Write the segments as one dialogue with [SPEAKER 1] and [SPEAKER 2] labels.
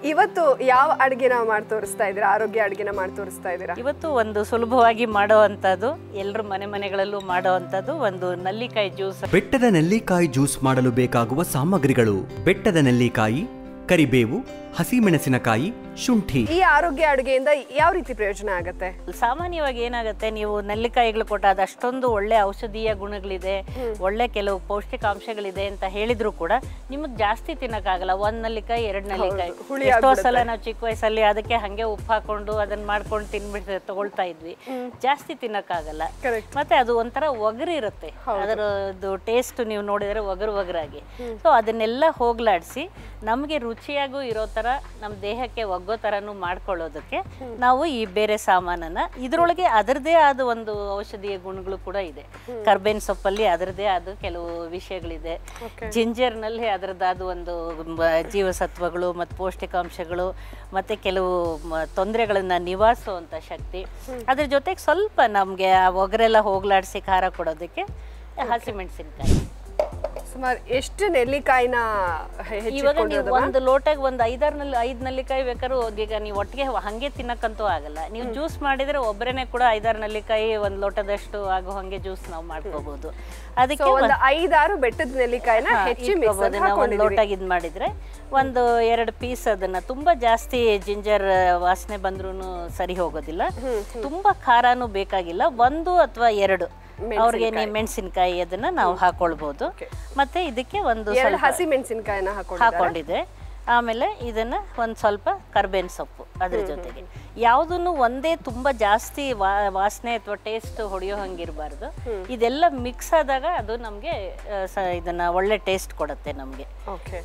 [SPEAKER 1] ಇವತ್ತು ಯಾವ ಅಡುಗೆನ ಮಾಡಿ ತೋರಿಸ್ತಾ ಇದ್ದೀರಾ ಆರೋಗ್ಯ ಅಡುಗೆನ ಮಾಡಿ ತೋರಿಸ್ತಾ ಇದ್ದೀರಾ
[SPEAKER 2] ಇವತ್ತು ಒಂದು ಸುಲಭವಾಗಿ ಮಾಡುವಂಥದ್ದು ಎಲ್ಲರ ಮನೆ ಮನೆಗಳಲ್ಲೂ ಮಾಡುವಂಥದ್ದು ಒಂದು ನಲ್ಲಿಕಾಯಿ ಜ್ಯೂಸ್
[SPEAKER 3] ಬೆಟ್ಟದ ನೆಲ್ಲಿಕಾಯಿ ಜ್ಯೂಸ್ ಮಾಡಲು ಬೇಕಾಗುವ ಸಾಮಗ್ರಿಗಳು ಬೆಟ್ಟದ ನೆಲ್ಲಿಕಾಯಿ ಕರಿಬೇವು ಹಸಿಮೆಣಸಿನಕಾಯಿ ಶುಂಠಿ
[SPEAKER 1] ಈ ಆರೋಗ್ಯ ಅಡುಗೆಯಿಂದ ಯಾವ ರೀತಿ ಪ್ರಯೋಜನ ಆಗತ್ತೆ
[SPEAKER 2] ಸಾಮಾನ್ಯವಾಗಿ ಏನಾಗುತ್ತೆ ನೀವು ನೆಲ್ಲಿಕಾಯಿಗಳು ಕೊಟ್ಟಾದ ಅಷ್ಟೊಂದು ಒಳ್ಳೆ ಔಷಧೀಯ ಗುಣಗಳಿದೆ ಒಳ್ಳೆ ಕೆಲವು ಪೌಷ್ಟಿಕಾಂಶಗಳಿದೆ ಅಂತ ಹೇಳಿದ್ರು ಕೂಡ ನಿಮಗೆ ಜಾಸ್ತಿ ತಿನ್ನಕ್ಕಾಗಲ್ಲ ಒಂದ್ ನಲ್ಲಿಕಾಯಿ ಎರಡ್ ನಲ್ಲಿಕಾಯಿ
[SPEAKER 1] ಹುಳಿ
[SPEAKER 2] ಎಷ್ಟೋ ಸಲ ನಾವು ಚಿಕ್ಕ ವಯಸ್ಸಲ್ಲಿ ಅದಕ್ಕೆ ಹಂಗೆ ಉಪ್ಪು ಹಾಕೊಂಡು ಅದನ್ನ ಮಾಡ್ಕೊಂಡು ತಿನ್ಬಿಟ್ಟು ತಗೊಳ್ತಾ ಇದ್ವಿ ಜಾಸ್ತಿ ತಿನ್ನಕ್ಕಾಗಲ್ಲ
[SPEAKER 1] Correct.
[SPEAKER 2] ಮತ್ತೆ ಅದು ಒಂಥರ ಒಗರು ಇರುತ್ತೆ ಅದರದ್ದು ಟೇಸ್ಟ್ ನೀವು ನೋಡಿದ್ರೆ ಒಗರು ಒಗರಾಗಿ ಸೊ ಅದನ್ನೆಲ್ಲ ಹೋಗ್ಲಾಡಿಸಿ ನಮಗೆ ರುಚಿಯಾಗೂ ಇರೋ ಥರ ನಮ್ಮ ದೇಹಕ್ಕೆ ಒಗ್ಗೋ ಥರನೂ ಮಾಡ್ಕೊಳ್ಳೋದಕ್ಕೆ ನಾವು ಈ ಬೇರೆ ಸಾಮಾನನ್ನ ಇದರೊಳಗೆ ಅದರದೇ ಆದ ಒಂದು ಔಷಧೀಯ ಗುಣಗಳು ಕೂಡ ಇದೆ ಕರ್ಬೇನ್ ಸೊಪ್ಪಲ್ಲಿ ಅದರದೇ ಆದ ಕೆಲವು ವಿಷಯಗಳಿದೆ ಜಿಂಜರ್ನಲ್ಲಿ ಅದರದ್ದಾದ ಒಂದು ಬ- ಜೀವಸತ್ವಗಳು ಮತ್ತು ಪೌಷ್ಟಿಕಾಂಶಗಳು ಮತ್ತು ಕೆಲವು ತೊಂದರೆಗಳನ್ನು ನಿವಾರಿಸುವಂಥ ಶಕ್ತಿ ಅದ್ರ ಜೊತೆಗೆ ಸ್ವಲ್ಪ ನಮಗೆ ಆ ಒಗರೆಲ್ಲ ಹೋಗ್ಲಾಡಿಸಿ ಖಾರ ಕೊಡೋದಕ್ಕೆ ಹಸಿಮೆಣಸಿನ್ಕಾಯಿ
[SPEAKER 1] ಸುಮಾರು ಎಷ್ಟು ನೆಲ್ಲಿಕಾಯಿನ ಹೆ-
[SPEAKER 2] ಇವಾಗ ನೀವು
[SPEAKER 1] ಹೆಚ್ಚಿಟ್ಕೊಂಡಿರೋದು
[SPEAKER 2] ಒಂದು ಲೋಟಗೆ ಒಂದು ಐದಾರು ನಲ್ಲಿ ಐದು ನಲ್ಲಿಕಾಯಿ ಬೇಕಾದ್ರೂ ಈಗ ನೀವು ಒಟ್ಟಿಗೆ ಹಂಗೆ ತಿನ್ನಕ್ಕಂತೂ ಆಗಲ್ಲ ನೀವು ಜ್ಯೂಸ್ ಮಾಡಿದ್ರೆ ಒಬ್ಬರೇನೆ ಕೂಡ ಐದಾರು ನಲ್ಲಿಕಾಯಿ ಒಂದು ಲೋಟದಷ್ಟು ಆಗೋ ಹಂಗೆ ಜ್ಯೂಸ್ ನಾವು ಮಾಡ್ಕೋಬಹುದು ಅದಕ್ಕೆ
[SPEAKER 1] ಸೊ ಒಂದು ಐದಾರು ಬೆಟ್ಟದ ನೆಲ್ಲಿಕಾಯಿನ
[SPEAKER 2] ಹಾ,
[SPEAKER 1] ಹೆಚ್ಚಿ
[SPEAKER 2] ಇಟ್ಕೋಬೋದು.
[SPEAKER 1] ಮಿಕ್ಸರ್
[SPEAKER 2] ನಾವು ಒಂದು
[SPEAKER 1] ಹಾಕೊಂಡಿದ್ದೀವಿ
[SPEAKER 2] ಲೋಟ ಇದ್ ಮಾಡಿದ್ರೆ ಒಂದು ಎರಡು ಪೀಸ್ ಅದನ್ನ ತುಂಬಾ ಜಾಸ್ತಿ ಜಿಂಜರ್ ವಾಸನೆ ಬಂದ್ರೂ ಸರಿ ಹೋಗೋದಿಲ್ಲ ತುಂಬಾ ಖಾರನೂ ಬೇಕಾಗಿಲ್ಲ ಒಂದು ಅಥವಾ ಎರಡು ಅವ್ರಿಗೆ ನೀವು ಮೆಣಸಿನ್ಕಾಯಿ ಅದನ್ನ ನಾವು ಹಾಕೊಳ್ಬಹುದು ಮತ್ತೆ ಇದಕ್ಕೆ ಒಂದು
[SPEAKER 1] ಎರಡು
[SPEAKER 2] ಸ್ವಲ್ಪ
[SPEAKER 1] ಹಸಿ ಮೆಣಸಿನಕಾಯಿನ ಹಾಕೊಂಡು
[SPEAKER 2] ಹಾಕೊಂಡಿದೆ ಆಮೇಲೆ ಇದನ್ನ ಒಂದು ಸ್ವಲ್ಪ ಕರ್ಬೇವಿನ ಸೊಪ್ಪು ಅದ್ರ ಜೊತೆಗೆ ಯಾವುದನ್ನು ಒಂದೇ ತುಂಬಾ ಜಾಸ್ತಿ ವಾ- ವಾಸನೆ ಅಥವಾ ಟೇಸ್ಟ್ ಹೊಡೆಯೋ ಹಂಗಿರಬಾರ್ದು ಇದೆಲ್ಲ ಮಿಕ್ಸ್ ಆದಾಗ ಅದು ನಮಗೆ ಇದನ್ನ ಒಳ್ಳೆ ಟೇಸ್ಟ್ ಕೊಡುತ್ತೆ ನಮಗೆ
[SPEAKER 1] ಓಕೆ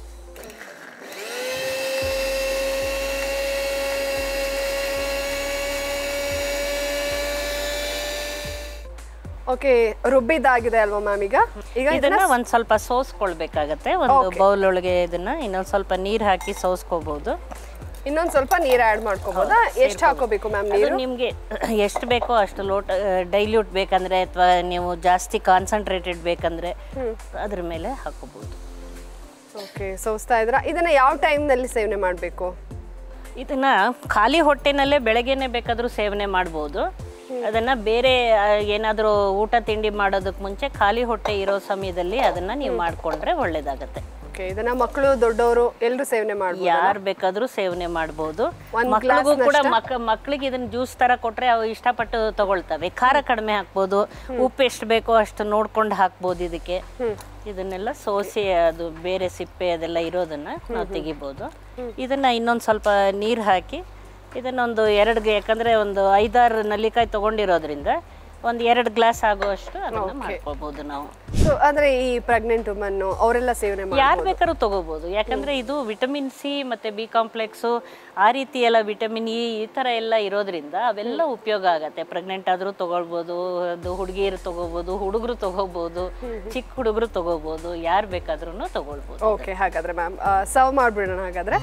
[SPEAKER 1] ಓಕೆ ರುಬ್ಬಿದ್ದಾಗಿದೆ ಅಲ್ವಾ ಮ್ಯಾಮ್ ಈಗ ಈಗ
[SPEAKER 2] ಇದನ್ನ ಒಂದ್ ಸ್ವಲ್ಪ ಸೋಸ್ಕೊಳ್ಬೇಕಾಗತ್ತೆ ಒಂದು ಬೌಲ್ ಒಳಗೆ ಇದನ್ನ ಇನ್ನೊಂದ್ ಸ್ವಲ್ಪ ನೀರ್ ಹಾಕಿ ಸೋಸ್ಕೋಬಹುದು
[SPEAKER 1] ಇನ್ನೊಂದ್ ಸ್ವಲ್ಪ ನೀರು ಆಡ್ ಮಾಡ್ಕೋಬೋದಾ ಎಷ್ಟು ಹಾಕೋಬೇಕು ಮ್ಯಾಮ್
[SPEAKER 2] ಅದು
[SPEAKER 1] ನೀರು
[SPEAKER 2] ನಿಮ್ಗೆ ಎಷ್ಟು ಬೇಕೋ ಅಷ್ಟು ಲೋಟ ಡೈಲ್ಯೂಟ್ ಬೇಕಂದ್ರೆ ಅಥವಾ ನೀವು ಜಾಸ್ತಿ ಕಾನ್ಸಂಟ್ರೇಟೆಡ್ ಬೇಕಂದ್ರೆ ಅದ್ರ ಮೇಲೆ ಹಾಕೋಬಹುದು
[SPEAKER 1] ಓಕೆ ಸೋಸ್ತಾ ಇದ್ರ ಇದನ್ನ ಯಾವ ಟೈಮ್ನಲ್ಲಿ ಸೇವನೆ ಮಾಡಬೇಕು
[SPEAKER 2] ಇದನ್ನ ಖಾಲಿ ಹೊಟ್ಟೆನಲ್ಲೇ ಬೆಳಗ್ಗೆನೆ ಬೇಕಾದ್ರೂ ಸೇವನೆ ಮಾಡ್ಬೋದು ಅದನ್ನ ಬೇರೆ ಆ, ಏನಾದ್ರೂ ಊಟ ತಿಂಡಿ ಮಾಡೋದಕ್ಕೆ ಮುಂಚೆ ಖಾಲಿ ಹೊಟ್ಟೆ ಇರೋ ಸಮಯದಲ್ಲಿ ಅದನ್ನ ನೀವು ಮಾಡ್ಕೊಂಡ್ರೆ ಒಳ್ಳೇದಾಗತ್ತೆ
[SPEAKER 1] ಓಕೆ ಇದನ್ನ ಮಕ್ಕಳು ದೊಡ್ಡವರು ಎಲ್ಲರೂ ಸೇವನೆ ಮಾಡ್ಬೋದು
[SPEAKER 2] ಯಾರು ಬೇಕಾದ್ರೂ ಸೇವನೆ ಮಾಡ್ಬೋದು
[SPEAKER 1] ಒಂದ್
[SPEAKER 2] ಮಕ್ಕಳಿಗೂ
[SPEAKER 1] glass
[SPEAKER 2] ಕೂಡ ಮಕ್ ಮಕ್ಕಳಿಗೆ ಇದನ್ನ ಜ್ಯೂಸ್ ತರ ಕೊಟ್ರೆ ಅವು ಇಷ್ಟಪಟ್ಟು ತಗೊಳ್ತವೆ ಖಾರ ಕಡಿಮೆ ಹಾಕ್ಬೋದು ಉಪ್ಪು ಎಷ್ಟು ಬೇಕೋ ಅಷ್ಟು ನೋಡ್ಕೊಂಡು ಹಾಕ್ಬೋದು ಇದಕ್ಕೆ ಇದನ್ನೆಲ್ಲ ಸೋಸಿ ಅದು ಬೇರೆ ಸಿಪ್ಪೆ ಅದೆಲ್ಲ ಇರೋದನ್ನ ನಾವು ತೆಗಿಬೋದು ಇದನ್ನ ಇನ್ನೊಂದು ಸ್ವಲ್ಪ ನೀರು ಹಾಕಿ ಇದನ್ನೊಂದು ಎರಡು ಯಾಕಂದ್ರೆ ಒಂದು ಐದಾರು ನಲ್ಲಿಕಾಯಿ ತಗೊಂಡಿರೋದ್ರಿಂದ ಒಂದು ಎರಡು ಗ್ಲಾಸ್ ಆಗುವಷ್ಟು ಅದನ್ನ ಮಾಡ್ಕೋಬಹುದು ನಾವು
[SPEAKER 1] ಸೊ ಅಂದ್ರೆ ಈ ಪ್ರೆಗ್ನೆಂಟ್ ವುಮನ್ ಅವರೆಲ್ಲ ಸೇವನೆ
[SPEAKER 2] ಯಾರು
[SPEAKER 1] ಮಾಡ್ಬೋದು
[SPEAKER 2] ಬೇಕಾದ್ರೂ ತಗೋಬಹುದು ಯಾಕಂದ್ರೆ ಇದು ವಿಟಮಿನ್ ಸಿ ಮತ್ತೆ ಬಿ ಕಾಂಪ್ಲೆಕ್ಸು ಆ ರೀತಿ ಎಲ್ಲ ವಿಟಮಿನ್ ಇ ಈ ಥರ ಎಲ್ಲ ಇರೋದ್ರಿಂದ ಅವೆಲ್ಲ ಉಪಯೋಗ ಆಗತ್ತೆ ಪ್ರೆಗ್ನೆಂಟ್ ಆದ್ರೂ ತಗೊಳ್ಬೋದು ಅದು ಹುಡುಗಿಯರು ತಗೋಬಹುದು ಹುಡುಗರು ತಗೋಬಹುದು ಚಿಕ್ಕ ಹುಡುಗರು ತಗೋಬಹುದು ಯಾರು ಬೇಕಾದ್ರೂ ತಗೊಳ್ಬೋದು
[SPEAKER 1] ಓಕೆ ಹಾಗಾದ್ರೆ ಮ್ಯಾಮ್ ಸರ್ವ್ ಮಾಡ್ಬಿಡೋಣ ಹಾಗಾದ್ರೆ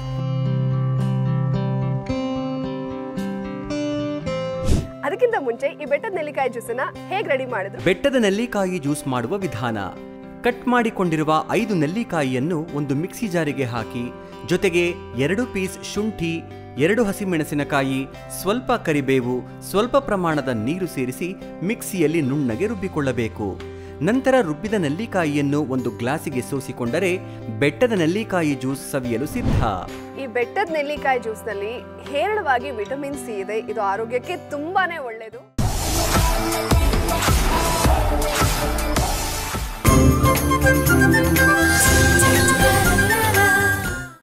[SPEAKER 1] ಅದಕ್ಕಿಂತ ಮುಂಚೆ ಈ ಬೆಟ್ಟದ ನೆಲ್ಲಿಕಾಯಿ ಜ್ಯೂಸನ್ನ ಹೇಗೆ ರೆಡಿ ಮಾಡಿದ್ರು
[SPEAKER 3] ಬೆಟ್ಟದ ನೆಲ್ಲಿಕಾಯಿ ಜ್ಯೂಸ್ ಮಾಡುವ ವಿಧಾನ ಕಟ್ ಮಾಡಿಕೊಂಡಿರುವ ಐದು ನೆಲ್ಲಿಕಾಯಿಯನ್ನು ಒಂದು ಮಿಕ್ಸಿ ಜಾರಿಗೆ ಹಾಕಿ ಜೊತೆಗೆ ಎರಡು ಪೀಸ್ ಶುಂಠಿ ಎರಡು ಹಸಿಮೆಣಸಿನಕಾಯಿ ಸ್ವಲ್ಪ ಕರಿಬೇವು ಸ್ವಲ್ಪ ಪ್ರಮಾಣದ ನೀರು ಸೇರಿಸಿ ಮಿಕ್ಸಿಯಲ್ಲಿ ನುಣ್ಣಗೆ ರುಬ್ಬಿಕೊಳ್ಳಬೇಕು ನಂತರ ರುಬ್ಬಿದ ನೆಲ್ಲಿಕಾಯಿಯನ್ನು ಒಂದು ಗ್ಲಾಸಿಗೆ ಸೋಸಿಕೊಂಡರೆ ಬೆಟ್ಟದ ನೆಲ್ಲಿಕಾಯಿ ಜ್ಯೂಸ್ ಸವಿಯಲು ಸಿದ್ಧ
[SPEAKER 1] ಈ ಬೆಟ್ಟದ ನೆಲ್ಲಿಕಾಯಿ ಜ್ಯೂಸ್ನಲ್ಲಿ ಹೇರಳವಾಗಿ ವಿಟಮಿನ್ ಸಿ ಇದೆ ಇದು ಆರೋಗ್ಯಕ್ಕೆ ತುಂಬಾನೇ ಒಳ್ಳೆಯದು